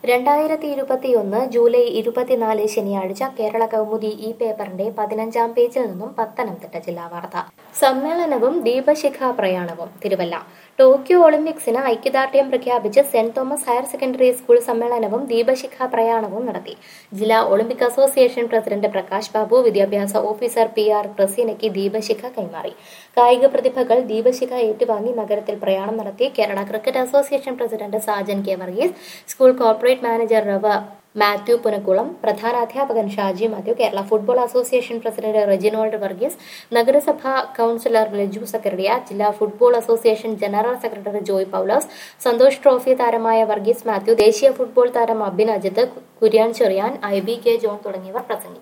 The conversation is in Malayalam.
രണ്ടായിരത്തി ഇരുപത്തിയൊന്ന് ജൂലൈ ഇരുപത്തിനാല് ശനിയാഴ്ച കേരള കൗമുദി ഈ പേപ്പറിന്റെ പതിനഞ്ചാം പേജിൽ നിന്നും പത്തനംതിട്ട ജില്ലാ വാർത്ത സമ്മേളനവും ദീപശിഖ പ്രയാണവും തിരുവല്ല ടോക്കിയോ ഒളിമ്പിക്സിന് ഐക്യദാർഢ്യം പ്രഖ്യാപിച്ച് saint Thomas higher secondary school സമ്മേളനവും ദീപശിഖ പ്രയാണവും നടത്തി ജില്ലാ Olympic association president Prakash Babu വിദ്യാഭ്യാസ ഓഫീസർ പി ആർ പ്രസീനയ്ക്ക് ദീപശിഖ കൈമാറി കായിക പ്രതിഭകൾ ദീപശിഖ ഏറ്റുവാങ്ങി നഗരത്തിൽ പ്രയാണം നടത്തി Kerala cricket association president Sajan K Varghese school corporate manager Rev Mathew Punakkulam പ്രധാന അധ്യാപകൻ Shaji Mathew Kerala football association president Reginold Varghese നഗരസഭാ കൌൺസിലർ ലജു സക്കറിയ ജില്ലാ football association general secretary Joy Paulose Santhosh trophy താരമായ വർഗീസ് മാത്യു ദേശീയ ഫുട്ബോൾ താരം Abin Ajith Kurian Cherian I B K John തുടങ്ങിയവർ പ്രസംഗിച്ചു